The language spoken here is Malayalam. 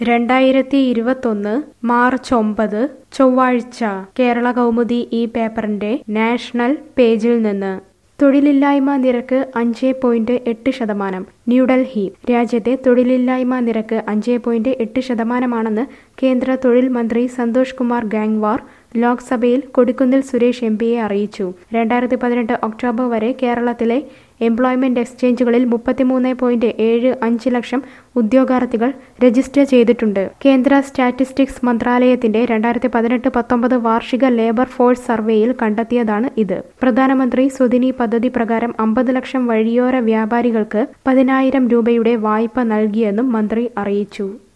രണ്ടായിരത്തി ഇരുപത്തൊന്ന് മാർച്ച് ഒമ്പത് ചൊവ്വാഴ്ച കേരള കൗമുദി ഈ പേപ്പറിന്റെ നാഷണൽ പേജിൽ നിന്ന് തൊഴിലില്ലായ്മ നിരക്ക് അഞ്ച് പോയിന്റ് എട്ട് ശതമാനം ന്യൂഡൽഹി രാജ്യത്തെ തൊഴിലില്ലായ്മ നിരക്ക് അഞ്ച് പോയിന്റ് എട്ട് ശതമാനമാണെന്ന് കേന്ദ്ര തൊഴിൽ മന്ത്രി സന്തോഷ് കുമാർ ഗാംഗ്വാർ ലോക്സഭയിൽ കൊടിക്കുന്നിൽ സുരേഷ് എം പിയെ അറിയിച്ചു രണ്ടായിരത്തി പതിനെട്ട് ഒക്ടോബർ വരെ കേരളത്തിലെ എംപ്ലോയ്മെന്റ് എക്സ്ചേഞ്ചുകളിൽ മുപ്പത്തിമൂന്ന് പോയിന്റ് ഏഴ് അഞ്ച് ലക്ഷം ഉദ്യോഗാർത്ഥികൾ രജിസ്റ്റർ ചെയ്തിട്ടുണ്ട് കേന്ദ്ര സ്റ്റാറ്റിസ്റ്റിക്സ് മന്ത്രാലയത്തിന്റെ രണ്ടായിരത്തി പതിനെട്ട് പത്തൊമ്പത് വാർഷിക ലേബർ ഫോഴ്സ് സർവേയിൽ കണ്ടെത്തിയതാണ് ഇത് പ്രധാനമന്ത്രി സ്വദിനി പദ്ധതി പ്രകാരം അമ്പത് ലക്ഷം വഴിയോര വ്യാപാരികൾക്ക് പതിനായിരം രൂപയുടെ വായ്പ നൽകിയെന്നും മന്ത്രി അറിയിച്ചു